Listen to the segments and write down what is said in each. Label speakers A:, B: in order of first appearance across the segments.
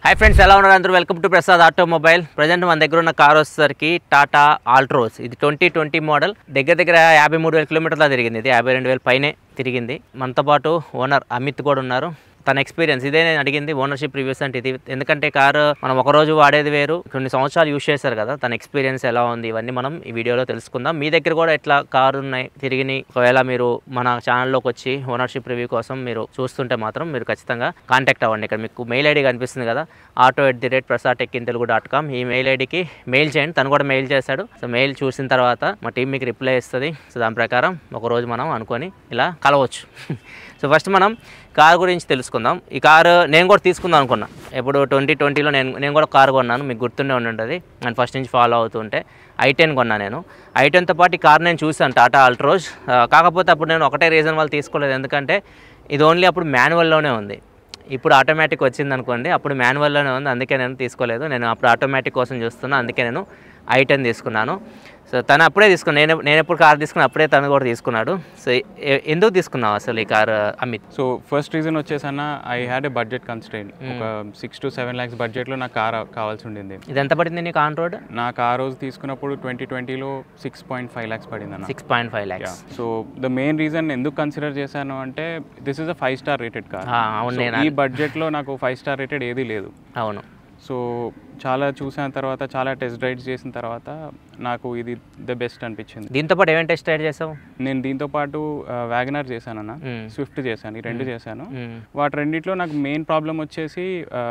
A: Hi friends ఎలా ఉన్నారు అందరూ welcome to Prasad automobile present మన దగ్గర ఉన్న కార్ వచ్చేసరికి టాటా ఆల్ట్రోస్ ఇది ట్వంటీ ట్వంటీ మోడల్ దగ్గర దగ్గర యాభై మూడు వేల కిలోమీటర్ల తిరిగింది ఇది యాభై రెండు వేల పైనే తిరిగింది మనతో పాటు ఓనర్ అమిత్ కూడా ఉన్నారు తన ఎక్స్పీరియన్స్ ఇదే నేను అడిగింది ఓనర్షిప్ రివ్యూస్ అంటే ఇది ఎందుకంటే కారు మనం ఒక రోజు వాడేది వేరు కొన్ని సంవత్సరాలు యూస్ చేశారు కదా తన ఎక్స్పీరియన్స్ ఎలా ఉంది ఇవన్నీ మనం ఈ వీడియోలో తెలుసుకుందాం మీ దగ్గర కూడా ఎట్లా కారు ఉన్నాయి తిరిగి ఒకవేళ మీరు మన ఛానల్లోకి వచ్చి ఓనర్షిప్ రివ్యూ కోసం మీరు చూస్తుంటే మాత్రం మీరు ఖచ్చితంగా కాంటాక్ట్ అవ్వండి ఇక్కడ మీకు మెయిల్ ఐడి కనిపిస్తుంది కదా auto at the rate Prasad tech in Telugu dot com ఈ మెయిల్ ఐడికి మెయిల్ చేయండి తను కూడా మెయిల్ చేశాడు సో మెయిల్ చూసిన తర్వాత మా టీం మీకు రిప్లై ఇస్తుంది సో దాని ప్రకారం ఒక రోజు మనం అనుకొని ఇలా కలవచ్చు సో ఫస్ట్ మనం కార్ గురించి తెలుసుకుందాం ఈ కారు నేను కూడా తీసుకుందాం అనుకున్నా ఇప్పుడు ట్వంటీ ట్వంటీలో నేను నేను కూడా కారు కొన్నాను మీకు గుర్తుండే ఉండి ఉంటుంది నేను ఫస్ట్ నుంచి ఫాలో అవుతుంటే ఐ టెన్ కొన్నా నేను ఐ టెన్తో పాటు ఈ కార్ నేను చూసాను టాటా అల్ట్రోజ్ ఆ, కాకపోతే అప్పుడు నేను ఒకటే రీజన్ వాళ్ళు తీసుకోలేదు ఎందుకంటే ఇది ఓన్లీ అప్పుడు మాన్యువల్లోనే ఉంది ఇప్పుడు ఆటోమేటిక్ వచ్చింది అనుకోండి అప్పుడు మాన్యువల్లోనే ఉంది అందుకే నేను తీసుకోలేదు నేను అప్పుడు ఆటోమేటిక్ కోసం చూస్తున్నా అందుకే నేను ఐ టెన్ తీసుకున్నాను సో తను అప్పుడే తీసుకున్నాను నేను నేను ఎప్పుడు కార్ తీసుకున్నా అప్పుడే తను కూడా తీసుకున్నాడు సో ఎ- ఎందుకు తీసుకున్నావు అసలు ఈ car Amit
B: so first reason వచ్చేసన్న I had a budget constraint ఒక సిక్స్ టు సెవెన్ ల్యాక్స్ బడ్జెట్లో నాకు కార్ కావాల్సి ఉండింది
A: ఇది ఎంత పడింది నీకు ఆన్ రోడ్
B: నాకు ఆ రోజు తీసుకున్నప్పుడు ట్వంటీ ట్వంటీలో సిక్స్ పాయింట్ ఫైవ్ ల్యాక్స్ పడింది అన్న
A: six point five lakhs
B: so the main reason ఎందుకు కన్సిడర్ చేశాను అంటే this is a five star rated car
A: అవును నేను
B: ఈ బడ్జెట్లో నాకు ఫైవ్ స్టార్ రేటెడ్ ఏదీ లేదు
A: అవును
B: సో చాలా చూసిన తర్వాత చాలా టెస్ట్ డ్రైవ్స్ చేసిన తర్వాత నాకు ఇది ద బెస్ట్ అనిపించింది
A: దీంతో పాటు ఏమేమి టెస్ట్ రైడ్ చేసావు
B: నేను దీంతో పాటు వ్యాగనర్ చేశానన్న
A: మ్మ్.
B: స్విఫ్ట్ చేశాను ఈ రెండు చేశాను
A: మ్మ్.
B: వాటి రెండిట్లో నాకు మెయిన్ ప్రాబ్లం వచ్చేసి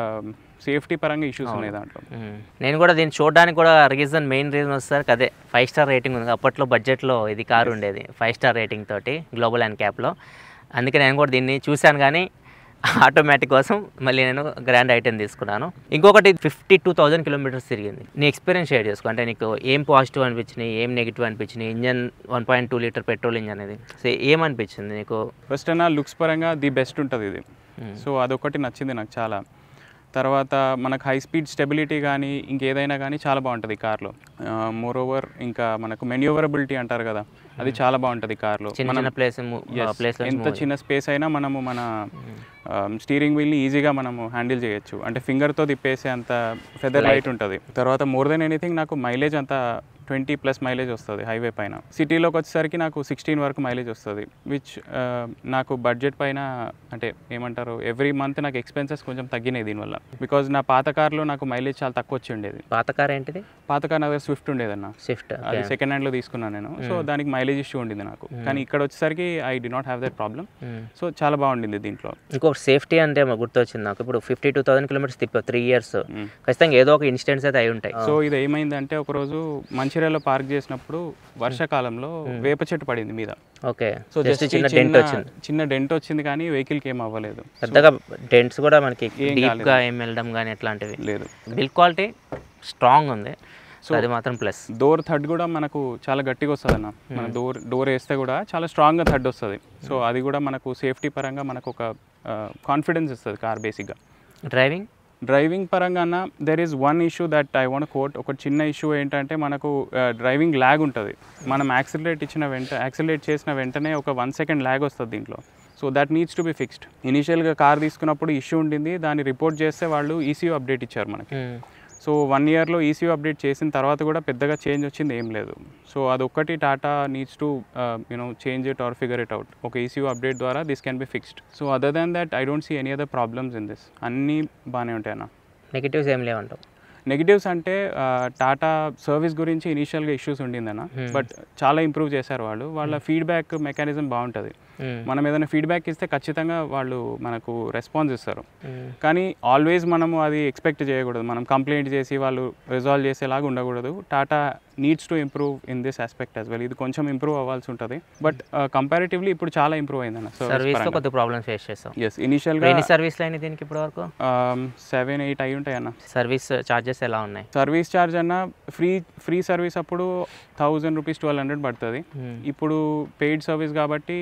B: సేఫ్టీ పరంగా ఇష్యూస్ ఉన్నాయి దాంట్లో
A: మ్మ్. నేను కూడా దీన్ని చూడడానికి కూడా రీజన్ మెయిన్ రీజన్ వస్తారు అదే ఫైవ్ స్టార్ రేటింగ్ ఉంది అప్పట్లో బడ్జెట్లో ఇది కారు ఉండేది ఫైవ్ స్టార్ రేటింగ్ తోటి గ్లోబల్ అండ్ క్యాప్లో అందుకే నేను కూడా దీన్ని చూశాను కానీ ఆటోమేటిక్ కోసం మళ్ళీ నేను గ్రాండ్ ఐటెం తీసుకున్నాను ఇంకొకటి ఫిఫ్టీ టూ థౌజండ్ కిలోమీటర్స్ తిరిగింది నీ ఎక్స్పీరియన్స్ షేర్ చేసుకో అంటే నీకు ఏం పాజిటివ్ అనిపించినాయి ఏం నెగిటివ్ అనిపించినాయి engine one point two litre petrol engine అనేది సో ఏమనిపించింది నీకు
B: ఫస్ట్ అయినా లుక్స్ పరంగా ది బెస్ట్ ఉంటుంది ఇది సో అదొకటి నచ్చింది నాకు చాలా తర్వాత మనకు హై స్పీడ్ స్టెబిలిటీ కానీ ఇంకేదైనా కానీ చాలా బాగుంటుంది కార్లో మోర్ ఓవర్ ఇంకా మనకు మెన్యూవరబిలిటీ అంటారు కదా అది చాలా బాగుంటుంది కార్లో
A: చిన్న చిన్న ప్లేస్ ప్లేస్
B: ఎంత చిన్న స్పేస్ అయినా మనము మన స్టీరింగ్ వీల్ని ఈజీగా మనము హ్యాండిల్ చేయొచ్చు అంటే ఫింగర్తో తిప్పేసే అంత ఫెదర్ లైట్ ఉంటుంది తర్వాత మోర్ దెన్ ఎనీథింగ్ నాకు మైలేజ్ అంత ట్వంటీ ప్లస్ మైలేజ్ వస్తుంది హైవే పైన సిటీలోకి వచ్చేసరికి నాకు సిక్స్టీన్ వరకు మైలేజ్ వస్తుంది విచ్ నాకు బడ్జెట్ పైన అంటే ఏమంటారు ఎవ్రీ మంత్ నాకు ఎక్స్పెన్సెస్ కొంచెం తగ్గినాయి దీనివల్ల బికాజ్ నా పాత కార్లో నాకు మైలేజ్ చాలా తక్కువ వచ్చి ఉండేది
A: పాత కార్ ఏంటిది
B: పాత కార్ నా దగ్గర స్విఫ్ట్ ఉండేదన్న
A: స్విఫ్ట్
B: అది సెకండ్ హ్యాండ్లో తీసుకున్నాను నేను సో దానికి మైలేజ్ ఇష్యూ ఉండింది నాకు కానీ ఇక్కడ వచ్చేసరికి I did not have that problem so చాలా బాగుండింది దీంట్లో
A: ఇంకొక సేఫ్టీ అంటే మాకు గుర్తొచ్చింది నాకు ఇప్పుడు ఫిఫ్టీ టూ థౌసండ్ కిలోమీటర్స్ తిప్పావు త్రీ ఇయర్స్ ఖచ్చితంగా ఏదో ఒక ఇన్సిడెంట్స్ అయితే అయి ఉంటాయి
B: సో ఇది ఏమైందంటే ఒకరోజు మంచిర్యాలలో పార్క్ చేసినప్పుడు వర్షాకాలంలో వేప చెట్టు పడింది మీద
A: ఓకే
B: సో
A: జస్ట్
B: జస్ట్
A: చిన్న డెంట్ వచ్చింది
B: చిన్న డెంట్ వచ్చింది కానీ వెహికల్కి ఏం అవ్వలేదు
A: పెద్దగా డెంట్స్ కూడా మనకి
B: ఏం
A: డీప్ గా ఏం వెళ్ళడం కానీ ఎట్లాంటివి
B: లేదు
A: బిల్ క్వాలిటీ స్ట్రాంగ్ ఉంది సో అది మాత్రం ప్లస్
B: డోర్ థర్డ్ కూడా మనకు చాలా గట్టిగా వస్తుంది అన్న మన డోర్ డోర్ వేస్తే కూడా చాలా స్ట్రాంగ్గా థర్డ్ వస్తుంది సో అది కూడా మనకు సేఫ్టీ పరంగా మనకు ఒక కాన్ఫిడెన్స్ ఇస్తుంది కార్ బేసిక్గా
A: డ్రైవింగ్
B: డ్రైవింగ్ పరంగా అన్న there is one issue that I want quote ఒక చిన్న ఇష్యూ ఏంటంటే మనకు డ్రైవింగ్ ల్యాగ్ ఉంటుంది మనం యాక్సిలరేట్ ఇచ్చిన వెంట యాక్సిలరేట్ చేసిన వెంటనే ఒక వన్ సెకండ్ ల్యాగ్ వస్తుంది దీంట్లో so that needs to be fixed ఇనిషియల్గా కార్ తీసుకున్నప్పుడు ఇష్యూ ఉండింది దాన్ని రిపోర్ట్ చేస్తే వాళ్ళు ఈసీయూ అప్డేట్ ఇచ్చారు మనకి సో వన్ ఇయర్లో ఈసీయూ అప్డేట్ చేసిన తర్వాత కూడా పెద్దగా చేంజ్ వచ్చింది ఏం లేదు సో అదొక్కటి Tata needs to you know change it or figure it out ఒక ఈసీయూ అప్డేట్ ద్వారా this can be fixed so other than that I don't see any other problems in this అన్నీ బాగానే ఉంటాయి అన్న
A: నెగిటివ్స్ ఏం లేవంటావు
B: నెగిటివ్స్ అంటే టాటా సర్వీస్ గురించి ఇనీషియల్గా ఇష్యూస్ ఉండిందన్న బట్ చాలా ఇంప్రూవ్ చేశారు వాళ్ళు వాళ్ళ ఫీడ్బ్యాక్ మెకానిజం బాగుంటుంది మనం ఏదైనా ఫీడ్బ్యాక్ ఇస్తే ఖచ్చితంగా వాళ్ళు మనకు రెస్పాన్స్ ఇస్తారు కానీ ఆల్వేస్ మనము అది ఎక్స్పెక్ట్ చేయకూడదు మనం కంప్లైంట్ చేసి వాళ్ళు రిజాల్వ్ చేసేలాగా ఉండకూడదు Tata needs to improve in this aspect as well ఇది కొంచెం ఇంప్రూవ్ అవ్వాల్సి ఉంటుంది బట్ కంపారిటివ్లీ ఇప్పుడు చాలా ఇంప్రూవ్ అయిందన్న
A: సర్వీస్ లో కొద్ది ప్రాబ్లమ్స్ ఫేస్ చేస్తాం
B: ఎస్ ఇనీషియల్గా
A: ఎన్ని సర్వీస్ అయినాయి దీనికి ఇప్పటి వరకు
B: సెవెన్ ఎయిట్ అయి ఉంటాయి అన్న
A: సర్వీస్ చార్జెస్ ఎలా ఉన్నాయి
B: సర్వీస్ ఛార్జ్ అన్న ఫ్రీ ఫ్రీ సర్వీస్ అప్పుడు థౌజండ్ రూపీస్ ట్వెల్వ్ హండ్రెడ్ పడుతుంది ఇప్పుడు పెయిడ్ సర్వీస్ కాబట్టి thirty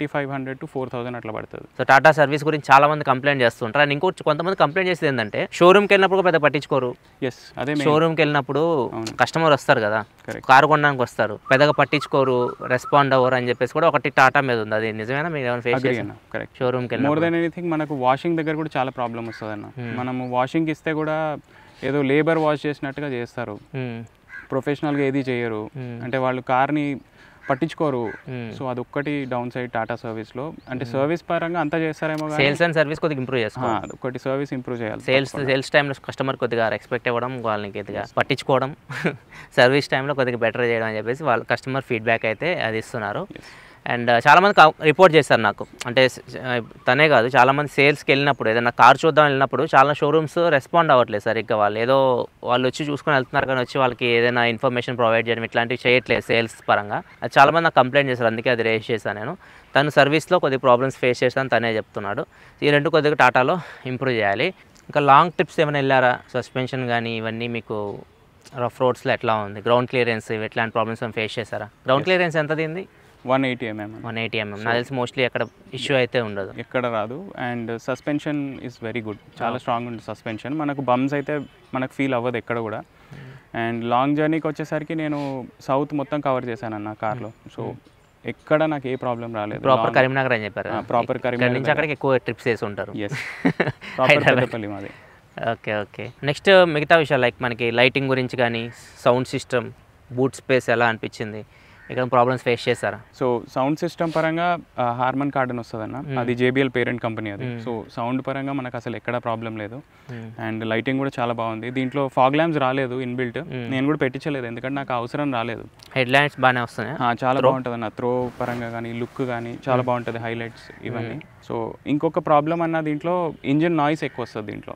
B: five hundred to four thousand అట్లా పడుతుంది
A: సో టాటా సర్వీస్ గురించి చాలా మంది కంప్లైంట్ చేస్తుంటారు అండ్ ఇంకోటి కొంతమంది కంప్లైంట్ చేసేది ఏంటంటే షోరూమ్కి వెళ్ళినప్పుడు పెద్ద పట్టించుకోరు
B: ఎస్ అదే main.
A: షోరూమ్కి వెళ్ళినప్పుడు కస్టమర్ వస్తారు కదా
B: Correct.
A: కారు కొనడానికి వస్తారు పెద్దగా పట్టించుకోరు రెస్పాండ్ అవ్వరు అని చెప్పేసి కూడా ఒకటి టాటా మీద ఉంది అది నిజమేనా మీరు ఏమైనా ఫేస్
B: అగ్రీ
A: చేసి
B: అన్న కరెక్ట్
A: షోరూమ్కి వెళ్ళిన
B: మోర్ దెన్ ఎనీథింగ్ మనకు వాషింగ్ దగ్గర కూడా చాలా ప్రాబ్లం వస్తుంది అన్న మనము వాషింగ్ ఇస్తే కూడా ఏదో లేబర్ వాష్ చేసినట్టుగా చేస్తారు ప్రొఫెషనల్గా ఏది చేయరు అంటే వాళ్ళు కార్ని పట్టించుకోరు సో అదొక్కటి డౌన్ సైడ్ టాటా సర్వీస్లో అంటే సర్వీస్ పరంగా అంతా చేస్తారేమో కానీ
A: సేల్స్ అండ్ సర్వీస్ కొద్దిగా ఇంప్రూవ్ చేసుకోవాలి
B: ఆ, అదొకటి సర్వీస్ ఇంప్రూవ్ చేయాలి
A: సేల్స్ సేల్స్ టైంలో కస్టమర్ కొద్దిగా రెస్పెక్ట్ ఇవ్వడం వాళ్ళని కొద్దిగా పట్టించుకోవడం సర్వీస్ టైంలో కొద్దిగా బెటర్ చేయడం అని చెప్పేసి వాళ్ళు కస్టమర్ ఫీడ్బ్యాక్ అయితే అది ఇస్తున్నారు అండ్ చాలామంది రిపోర్ట్ చేశారు నాకు అంటే స- ఆ, తనే కాదు చాలామంది సేల్స్కి వెళ్ళినప్పుడు ఏదైనా కార్ చూద్దాం వెళ్ళినప్పుడు చాలా షోరూమ్స్ రెస్పాండ్ అవ్వట్లేదు సరిగ్గా వాళ్ళు ఏదో వాళ్ళు వచ్చి చూసుకొని వెళ్తున్నారు కానీ వచ్చి వాళ్ళకి ఏదైనా ఇన్ఫర్మేషన్ ప్రొవైడ్ చేయడం ఇట్లాంటివి చేయట్లేదు సేల్స్ పరంగా అది చాలామంది నాకు కంప్లైంట్ చేశారు అందుకే అది రేస్ చేశాను నేను తను సర్వీస్లో కొద్దిగా ప్రాబ్లమ్స్ ఫేస్ చేస్తాను తనే చెప్తున్నాడు ఈ రెండు కొద్దిగా టాటాలో ఇంప్రూవ్ చేయాలి ఇంకా లాంగ్ ట్రిప్స్ ఏమైనా వెళ్ళారా సస్పెన్షన్ కానీ ఇవన్నీ మీకు రఫ్ రోడ్స్లో ఎట్లా ఉంది గ్రౌండ్ క్లియరెన్స్ ఎట్లాంటి ప్రాబ్లమ్స్ ఫేస్ చేశారా గ్రౌండ్ క్లియరెన్స్ ఎంత దీంది
B: one eighty mm
A: one eighty mm నాకు తెలిసి మోస్ట్లీ అక్కడ ఇష్యూ అయితే ఉండదు
B: ఎక్కడ రాదు and suspension is very good చాలా స్ట్రాంగ్ ఉంటుంది సస్పెన్షన్ మనకు బమ్స్ అయితే మనకు ఫీల్ అవ్వదు ఎక్కడ కూడా అండ్ లాంగ్ జర్నీకి వచ్చేసరికి నేను సౌత్ మొత్తం కవర్ చేశాను అన్న కార్లో సో ఎక్కడ నాకు ఏ ప్రాబ్లం రాలేదు
A: ప్రాపర్ కరీంనగర్ అని చెప్పారు
B: ప్రాపర్
A: ఇక్కడ
B: కరీంనగర్
A: నుంచి అక్కడికి ఎక్కువ ట్రిప్స్ వేసి ఉంటారు
B: ఎస్ ప్రాపర్ పెద్దపల్లి మాది
A: ఓకే ఓకే నెక్స్ట్ మిగతా విషయాలు లైక్ మనకి లైటింగ్ గురించి కానీ సౌండ్ సిస్టమ్ బూట్ స్పేస్ ఎలా అనిపించింది ఇక్కడ ప్రాబ్లమ్స్ ఫేస్ చేశారా
B: సో సౌండ్ సిస్టమ్ పరంగా హార్మన్ కార్డ్ అని వస్తుంది అన్న అది జేబిఎల్ పేరెంట్ కంపెనీ అది సో సౌండ్ పరంగా మనకు అసలు ఎక్కడ ప్రాబ్లం లేదు అండ్ లైటింగ్ కూడా చాలా బాగుంది దీంట్లో ఫాగ్ ల్యాంప్స్ రాలేదు ఇన్బిల్ట్ నేను కూడా పెట్టించలేదు ఎందుకంటే నాకు అవసరం రాలేదు
A: హెడ్ లైన్స్ బాగానే వస్తున్నాయి
B: ఆ, చాలా బాగుంటుంది అన్న త్రో పరంగా కానీ లుక్ కానీ చాలా బాగుంటుంది హైలైట్స్ ఇవన్నీ సో ఇంకొక ప్రాబ్లం అన్న దీంట్లో ఇంజిన్ నాయిస్ ఎక్కువ వస్తుంది దీంట్లో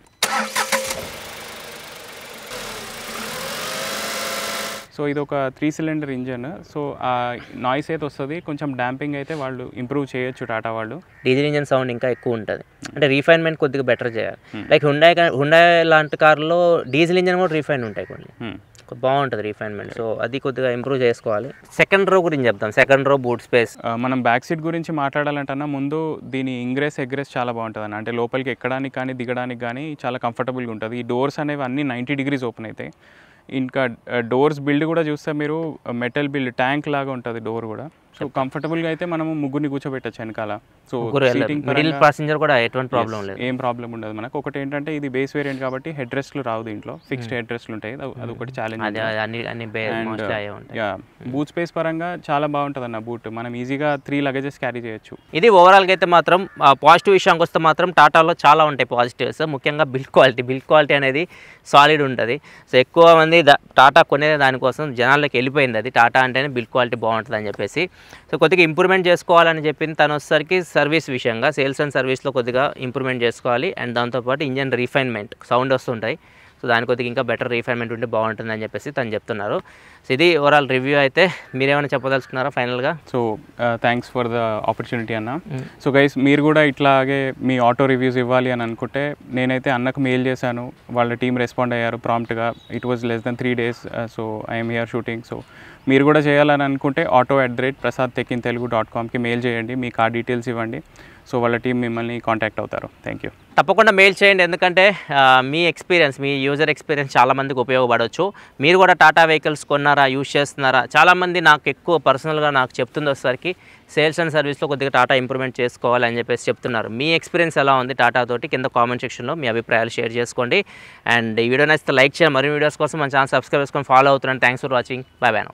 B: సో ఇది ఒక త్రీ సిలిండర్ ఇంజన్ సో ఆ నాయిస్ అయితే వస్తుంది కొంచెం డాంపింగ్ అయితే వాళ్ళు ఇంప్రూవ్ చేయొచ్చు టాటా వాళ్ళు
A: డీజిల్ ఇంజన్ సౌండ్ ఇంకా ఎక్కువ ఉంటుంది అంటే రీఫైన్మెంట్ కొద్దిగా బెటర్ చేయాలి లైక్ హుండాయ్ హుండాయ్ లాంటి కార్లో డీజిల్ ఇంజన్ కూడా రీఫైన్ ఉంటాయి కొన్ని
B: Hmm.
A: బాగుంటుంది రీఫైన్మెంట్ సో అది కొద్దిగా ఇంప్రూవ్ చేసుకోవాలి సెకండ్ రో గురించి చెప్తాం సెకండ్ రో బూట్ స్పేస్
B: ఆ, మనం బ్యాక్ సీట్ గురించి మాట్లాడాలంటన్నా ముందు దీని ఇంగ్రెస్ ఎగ్రెస్ చాలా బాగుంటుంది అన్న అంటే లోపలికి ఎక్కడానికి కానీ దిగడానికి కానీ చాలా కంఫర్టబుల్గా ఉంటుంది ఈ డోర్స్ అనేవి అన్ని నైంటీ డిగ్రీస్ ఓపెన్ అవుతాయి ఇంకా డోర్స్ బిల్డ్ కూడా చూస్తే మీరు మెటల్ బిల్డ్ ట్యాంక్ లాగా ఉంటుంది డోర్ కూడా సో కంఫర్టబుల్గా అయితే మనము ముగ్గురిని కూర్చోబెట్టచ్చు వెనకాల సో సీటింగ్
A: మిడిల్ ప్యాసింజర్ కూడా ఎటువంటి ప్రాబ్లం లేదు
B: ఏం ప్రాబ్లం ఉండదు మనకు ఒకటి ఏంటంటే ఇది బేస్ వేరియంట్ కాబట్టి హెడ్ రెస్ట్లు రావు దీంట్లో ఫిక్స్డ్ హెడ్ రెస్ట్లు ఉంటాయి అది- అది ఒకటి ఛాలెంజ్
A: అది అది అన్ని అన్ని మోస్ట్లీ అయ్యే ఉంటాయి
B: యా బూట్ స్పేస్ పరంగా చాలా బాగుంటుంది అన్న బూట్ మనం ఈజీగా త్రీ లగేజెస్ క్యారీ చేయొచ్చు
A: ఇది ఓవరాల్గా అయితే మాత్రం పాజిటివ్ విషయానికి వస్తే మాత్రం టాటాలో చాలా ఉంటాయి పాజిటివ్స్ ముఖ్యంగా బిల్డ్ క్వాలిటీ బిల్డ్ క్వాలిటీ అనేది సాలిడ్ ఉంటుంది సో ఎక్కువ మంది దా- టాటా కొనేది దానికోసం జనాల్లోకి వెళ్ళిపోయింది అది టాటా అంటేనే బిల్డ్ క్వాలిటీ బాగుంటుంది అని చెప్పేసి సో కొద్దిగా ఇంప్రూవ్మెంట్ చేసుకోవాలని చెప్పింది తను వచ్చేసరికి సర్వీస్ విషయంగా సేల్స్ అండ్ సర్వీస్లో కొద్దిగా ఇంప్రూవ్మెంట్ చేసుకోవాలి అండ్ దాంతోపాటు ఇంజన్ రీఫైన్మెంట్ సౌండ్ వస్తుంటాయి సో దాని కొద్దిగా ఇంకా బెటర్ రీఫైన్మెంట్ ఉంటే బాగుంటుందని చెప్పేసి తను చెప్తున్నారు సో ఇది ఓవరాల్ రివ్యూ అయితే మీరేమైనా చెప్పదలుచుకున్నారా ఫైనల్గా
B: so thanks for the opportunity అన్న సో గైస్ మీరు కూడా ఇట్లాగే మీ ఆటో రివ్యూస్ ఇవ్వాలి అని అనుకుంటే నేనైతే అన్నకు మెయిల్ చేశాను వాళ్ళ టీం రెస్పాండ్ అయ్యారు ప్రాంప్ట్గా it was less than three days so I'm here shooting so మీరు కూడా చేయాలని అనుకుంటే auto at the rate Prasad tech in Telugu dot కామ్కి మెయిల్ చేయండి మీ కార్ డీటెయిల్స్ ఇవ్వండి సో వాళ్ళ టీం మిమ్మల్ని కాంటాక్ట్ అవుతారు థ్యాంక్ యూ
A: తప్పకుండా మెయిల్ చేయండి ఎందుకంటే ఆ, మీ ఎక్స్పీరియన్స్ మీ యూజర్ ఎక్స్పీరియన్స్ చాలా మందికి ఉపయోగపడవచ్చు మీరు కూడా టాటా వెహికల్స్ కొన్నారా యూజ్ చేస్తున్నారా చాలామంది నాకు ఎక్కువ పర్సనల్గా నాకు చెప్తుంది వచ్చేసరికి సేల్స్ అండ్ సర్వీస్లో కొద్దిగా టాటా ఇంప్రూవ్మెంట్ చేసుకోవాలని చెప్పేసి చెప్తున్నారు మీ ఎక్స్పీరియన్స్ ఎలా ఉంది టాటా తోటి కింద కామెంట్ సెక్షన్లో మీ అభిప్రాయాలు షేర్ చేసుకోండి అండ్ ఈ వీడియో నచ్చితే లైక్ చేయండి మరిన్ని వీడియోస్ కోసం మన ఛానల్ సబ్స్క్రైబ్ చేసుకొని ఫాలో అవుతున్నాను thanks for watching bye by